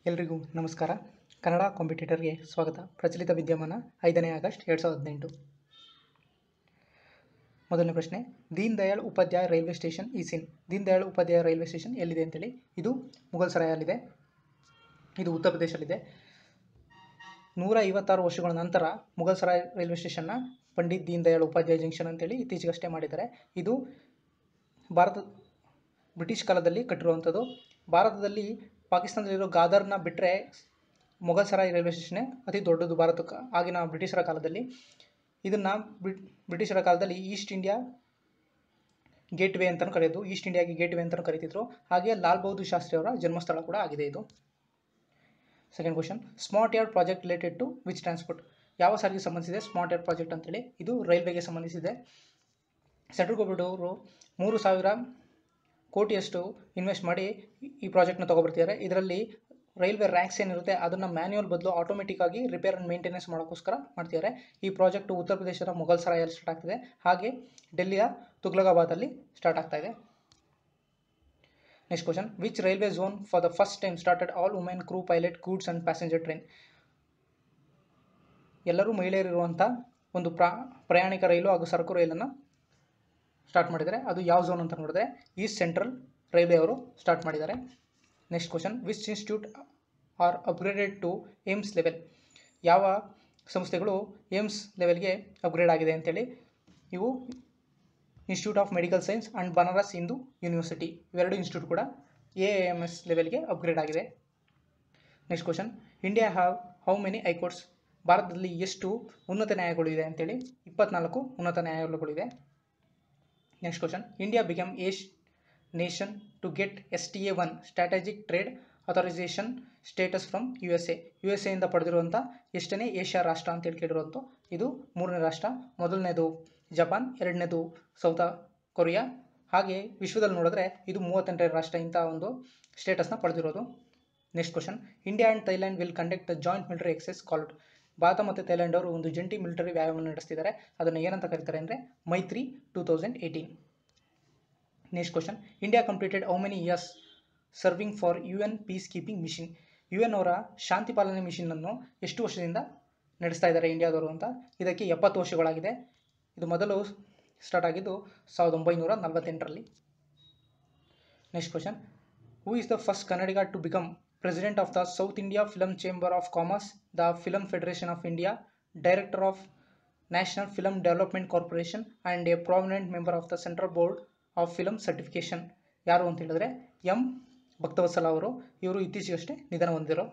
ಎಲ್ರಿಗೂ ನಮಸ್ಕಾರ ಕನ್ನಡ ಕಾಂಪಿಟೇಟರ್ಗೆ ಸ್ವಾಗತ ಪ್ರಚಲಿತ ವಿದ್ಯಮಾನ ಐದನೇ ಆಗಸ್ಟ್ ಎರಡು ಸಾವಿರದ ಹದಿನೆಂಟು ಮೊದಲನೇ ಪ್ರಶ್ನೆ ದೀನ್ ದಯಾಳ್ ಉಪಾಧ್ಯಾಯ ರೈಲ್ವೆ ಸ್ಟೇಷನ್ ಈ ಸಿನ್ ದೀನ್ ದಯಾಳ್ ಉಪಾಧ್ಯಾಯ ರೈಲ್ವೆ ಸ್ಟೇಷನ್ ಎಲ್ಲಿದೆ ಅಂತೇಳಿ ಇದು ಮುಘಲ್ ಸರಾಯಲ್ಲಿದೆ ಇದು ಉತ್ತರ ಪ್ರದೇಶದಲ್ಲಿದೆ ನೂರ ಐವತ್ತಾರು ವರ್ಷಗಳ ನಂತರ ಮುಘಲ್ ಸರಾಯ್ ರೈಲ್ವೆ ಸ್ಟೇಷನ್ನ ಪಂಡಿತ್ ದೀನ್ ದಯಾಳ್ ಉಪಾಧ್ಯಾಯ ಜಂಕ್ಷನ್ ಅಂತೇಳಿ ಇತ್ತೀಚೆಗಷ್ಟೇ ಮಾಡಿದ್ದಾರೆ ಇದು ಭಾರತ ಬ್ರಿಟಿಷ್ ಕಾಲದಲ್ಲಿ ಕಟ್ಟಿರುವಂಥದ್ದು ಭಾರತದಲ್ಲಿ ಪಾಕಿಸ್ತಾನದಲ್ಲಿರೋ ಗಾದರ್ನ ಬಿಟ್ಟರೆ ಮೊಘಲ್ ಸರಾಯ್ ರೈಲ್ವೆ ಸ್ಟೇಷನ್ನೇ ಅತಿ ದೊಡ್ಡದು ಭಾರತಕ್ಕೆ ಆಗಿನ ಬ್ರಿಟಿಷರ ಕಾಲದಲ್ಲಿ ಇದನ್ನು ಬ್ರಿಟಿಷರ ಕಾಲದಲ್ಲಿ ಈಸ್ಟ್ ಇಂಡಿಯಾ ಗೇಟ್ ವೇ ಅಂತಲೂ ಕರೆಯೋದು ಈಸ್ಟ್ ಇಂಡಿಯಾಗೆ ಗೇಟ್ ವೇ ಅಂತಲೂ ಕರೀತಿದ್ರು ಹಾಗೆ ಲಾಲ್ ಬಹದ್ದೂರ್ ಶಾಸ್ತ್ರಿ ಅವರ ಜನ್ಮಸ್ಥಳ ಕೂಡ ಆಗಿದೆ ಇದು second question smart yard project related to which transport ಯಾವ ಸಾರಿಗೆ ಸಂಬಂಧಿಸಿದೆ ಸ್ಮಾರ್ಟ್ ಯಾರ್ಡ್ ಪ್ರಾಜೆಕ್ಟ್ ಅಂತೇಳಿ ಇದು ರೈಲ್ವೆಗೆ ಸಂಬಂಧಿಸಿದೆ ಸೆಂಟ್ರಲ್ ಗೌರ್ಮೆಂಟ್ ಅವರು ಮೂರು ಸಾವಿರ ಕೋಟಿಯಷ್ಟು ಇನ್ವೆಸ್ಟ್ ಮಾಡಿ ಈ ಪ್ರಾಜೆಕ್ಟ್ನ ತೊಗೊಬರ್ತಿದ್ದಾರೆ ಇದರಲ್ಲಿ ರೈಲ್ವೆ ರ್ಯಾಕ್ಸ್ ಏನಿರುತ್ತೆ ಅದನ್ನು ಮ್ಯಾನ್ಯುವಲ್ ಬದಲು ಆಟೋಮೆಟಿಕ್ ಆಗಿ ರಿಪೇರ್ ಆ್ಯಂಡ್ ಮೇಂಟೆನೆನ್ಸ್ ಮಾಡೋಕ್ಕೋಸ್ಕರ ಮಾಡ್ತಿದ್ದಾರೆ ಈ ಪ್ರಾಜೆಕ್ಟ್ ಉತ್ತರ ಪ್ರದೇಶದ ಮೊಘಲ್ ಸರಾಯಲ್ಲಿ ಸ್ಟಾರ್ಟ್ ಆಗ್ತಿದೆ ಹಾಗೆ ಡೆಲ್ಲಿಯ ತುಗ್ಲಕಾಬಾದಲ್ಲಿ ಸ್ಟಾರ್ಟ್ ಆಗ್ತಾ ಇದೆ next question which railway zone for the first time started all women crew pilot goods and passenger train ಎಲ್ಲರೂ ಮಹಿಳೆಯರಿರುವಂಥ ಒಂದು ಪ್ರಾ ಪ್ರಯಾಣಿಕ ರೈಲು ಹಾಗೂ ಸರಕು ರೈಲನ್ನು ಸ್ಟಾರ್ಟ್ ಮಾಡಿದ್ದಾರೆ ಅದು ಯಾವ ಝೋನ್ ಅಂತ ನೋಡಿದ್ರೆ ಈಸ್ಟ್ ಸೆಂಟ್ರಲ್ ರೈಲ್ವೆ ಅವರು ಸ್ಟಾರ್ಟ್ ಮಾಡಿದ್ದಾರೆ next question which institute are upgraded to AIIMS level ಯಾವ ಸಂಸ್ಥೆಗಳು ಏಮ್ಸ್ ಲೆವೆಲ್ಗೆ ಅಪ್ಗ್ರೇಡ್ ಆಗಿದೆ ಅಂತೇಳಿ ಇವು Institute of Medical Science and Banaras Hindu University ಇವೆರಡು ಇನ್ಸ್ಟಿಟ್ಯೂಟ್ ಕೂಡ ಎ ಎಮ್ ಎಸ್ ಲೆವೆಲ್ಗೆ ಅಪ್ಗ್ರೇಡ್ ಆಗಿದೆ next question India have how many high courts ಭಾರತದಲ್ಲಿ ಎಷ್ಟು ಉನ್ನತ ನ್ಯಾಯಾಲಯಗಳು ಇದೆ ಅಂತೇಳಿ ಇಪ್ಪತ್ನಾಲ್ಕು ಉನ್ನತ ನ್ಯಾಯಾಲಯಗಳಿವೆ next question India become Asian nation to get S T A one strategic trade authorisation status from U S A U S ಎಯಿಂದ ಪಡೆದಿರುವಂಥ ಎಷ್ಟನೇ ಏಷ್ಯಾ ರಾಷ್ಟ್ರ ಅಂತೇಳಿ ಕೇಳಿರುವಂಥ ಇದು ಮೂರನೇ ರಾಷ್ಟ್ರ ಮೊದಲನೇದು ಜಪಾನ್ ಎರಡನೇದು ಸೌತ ಕೊರಿಯಾ ಹಾಗೆ ವಿಶ್ವದಲ್ಲಿ ನೋಡಿದ್ರೆ ಇದು ಮೂವತ್ತೆಂಟನೇ ರಾಷ್ಟ್ರ ಇಂಥ ಒಂದು ಸ್ಟೇಟಸ್ನ ಪಡೆದಿರೋದು next question India and Thailand will conduct the joint military exercise called ಭಾರತ ಮತ್ತು ಥೈಲ್ಯಾಂಡ್ ಅವರು ಒಂದು ಜಂಟಿ ಮಿಲಿಟರಿ ವ್ಯಾಯಾಮವನ್ನು ನಡೆಸ್ತಿದ್ದಾರೆ ಅದನ್ನು ಏನಂತ ಕರೀತಾರೆ ಅಂದರೆ Maitri two thousand eighteen next question India completed how many years serving for U N peace keeping mission U N ಅವರ ಶಾಂತಿ ಪಾಲನೆ ಮಿಷನನ್ನು ಎಷ್ಟು ವರ್ಷದಿಂದ ನಡೆಸ್ತಾ ಇದ್ದಾರೆ ಇಂಡಿಯಾದವರು ಅಂತ ಇದಕ್ಕೆ ಎಪ್ಪತ್ತು ವರ್ಷಗಳಾಗಿದೆ ಇದು ಮೊದಲು ಸ್ಟಾರ್ಟ್ ಆಗಿದ್ದು ಸಾವಿರದ ಒಂಬೈನೂರ ನಲವತ್ತೆಂಟರಲ್ಲಿ next question who is the first Kannadiga to become president of the South India Film Chamber of Commerce the Film Federation of India director of National Film Development Corporation and a prominent member of the Central Board of Film Certification ಯಾರು ಅಂತ ಹೇಳಿದ್ರೆ M ಭಕ್ತವತ್ಸಲ ಅವರು ಇವರು ಇತ್ತೀಚೆಗಷ್ಟೇ ನಿಧನ ಹೊಂದಿರೋ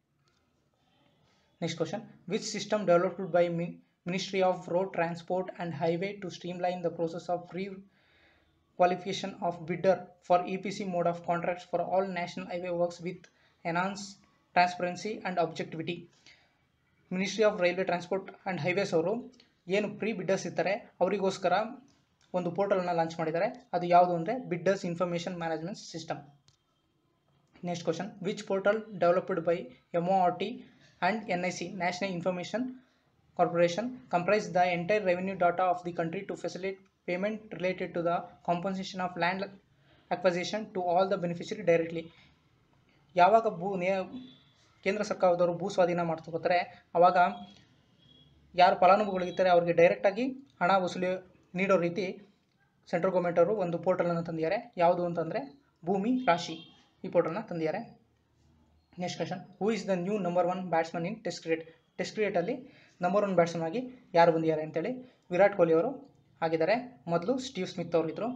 next question which system developed by ಮಿ Ministry of Road Transport and Highway to streamline the process of pre qualification of bidder for EPC mode of contracts for all national highway works with enhanced transparency and objectivity. Ministry of Railway Transport and Highways ಅವರು ಏನು pre bidders ಇರ್ತಾರೆ ಅವರಿಗೋಸ್ಕರ ಒಂದು ಪೋರ್ಟಲನ್ನು launch ಮಾಡಿದ್ದಾರೆ ಅದು ಯಾವುದು ಅಂದರೆ bidders information management system next question which portal developed by M O R T and N I C National Information Corporation comprise the entire revenue data of the country to facilitate payment related to the compensation of land acquisition to all the beneficiary directly ಯಾವಾಗ ಭೂ ನೇ ಕೇಂದ್ರ ಸರ್ಕಾರದವರು ಭೂ ಸ್ವಾಧೀನ ಮಾಡ್ಕೋತಾರೆ ಆವಾಗ ಯಾರು ಫಲಾನುಭವಿಗಳಿರ್ತಾರೆ ಅವ್ರಿಗೆ ಡೈರೆಕ್ಟಾಗಿ ಹಣ ವಸೂಲಿ ನೀಡೋ ರೀತಿ ಸೆಂಟ್ರಲ್ ಗೌರ್ಮೆಂಟ್ ಅವರು ಒಂದು ಪೋರ್ಟಲನ್ನು ತಂದಿದ್ದಾರೆ ಯಾವುದು ಅಂತಂದರೆ ಭೂಮಿ ರಾಶಿ ಈ ಪೋರ್ಟಲ್ನ ತಂದಿದ್ದಾರೆ next question who is the new number one batsman in test cricket test ಕ್ರಿಕೆಟಲ್ಲಿ ನಂಬರ್ ಒನ್ ಬ್ಯಾಟ್ಸ್ಮನ್ ಆಗಿ ಯಾರು ಬಂದಿದ್ದಾರೆ ಅಂತೇಳಿ ವಿರಾಟ್ ಕೊಹ್ಲಿ ಅವರು ಆಗಿದ್ದಾರೆ ಮೊದಲು ಸ್ಟೀವ್ ಸ್ಮಿತ್ ಅವರಿದ್ದರು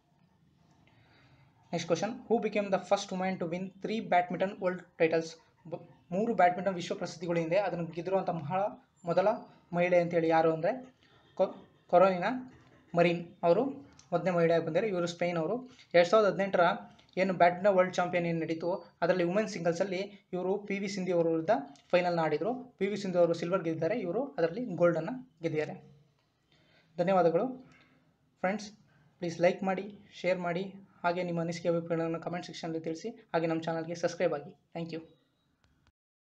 next question who became the first women to win three badminton world titles ಮೂರು ಬ್ಯಾಡ್ಮಿಂಟನ್ ವಿಶ್ವ ಪ್ರಸಿದ್ಧಿಗಳು ಹಿಂದೆ ಅದನ್ನು ಗೆದ್ದಿರುವಂಥ ಮಹಾ ಮೊದಲ ಮಹಿಳೆ ಅಂತೇಳಿ ಯಾರು ಅಂದರೆ ಕೊರೋನಿನಾ ಮರೀನ್ ಅವರು ಮೊದಲನೇ ಮಹಿಳೆಯಾಗಿ ಬಂದಿದ್ದಾರೆ ಇವರು ಸ್ಪೇನ್ ಅವರು ಎರಡು ಸಾವಿರದ ಹದಿನೆಂಟರ ಏನು ಬ್ಯಾಡ್ಮಿಂಟನ್ ವರ್ಲ್ಡ್ ಚಾಂಪಿಯನ್ ಏನು ನಡೀತು ಅದರಲ್ಲಿ ವುಮೆನ್ ಸಿಂಗಲ್ಸಲ್ಲಿ ಇವರು ಪಿ ವಿ ಸಿಂಧು ಅವರ ವಿರುದ್ಧ ಫೈನಲ್ನ ಆಡಿದರು ಪಿ ವಿ ಸಿಂಧು ಅವರು ಸಿಲ್ವರ್ ಗೆದ್ದಿದ್ದಾರೆ ಇವರು ಅದರಲ್ಲಿ ಗೋಲ್ಡನ್ನು ಗೆದ್ದಿದ್ದಾರೆ ಧನ್ಯವಾದಗಳು ಫ್ರೆಂಡ್ಸ್ ಪ್ಲೀಸ್ ಲೈಕ್ ಮಾಡಿ ಶೇರ್ ಮಾಡಿ ಹಾಗೆ ನಿಮ್ಮ ಅನಿಸಿಕೆ ಅಭಿಪ್ರಾಯಗಳನ್ನು ಕಮೆಂಟ್ ಸೆಕ್ಷನಲ್ಲಿ ತಿಳಿಸಿ ಹಾಗೆ ನಮ್ಮ ಚಾನಲ್ಗೆ ಸಬ್ಸ್ಕ್ರೈಬ್ ಆಗಿ ಥ್ಯಾಂಕ್ ಯು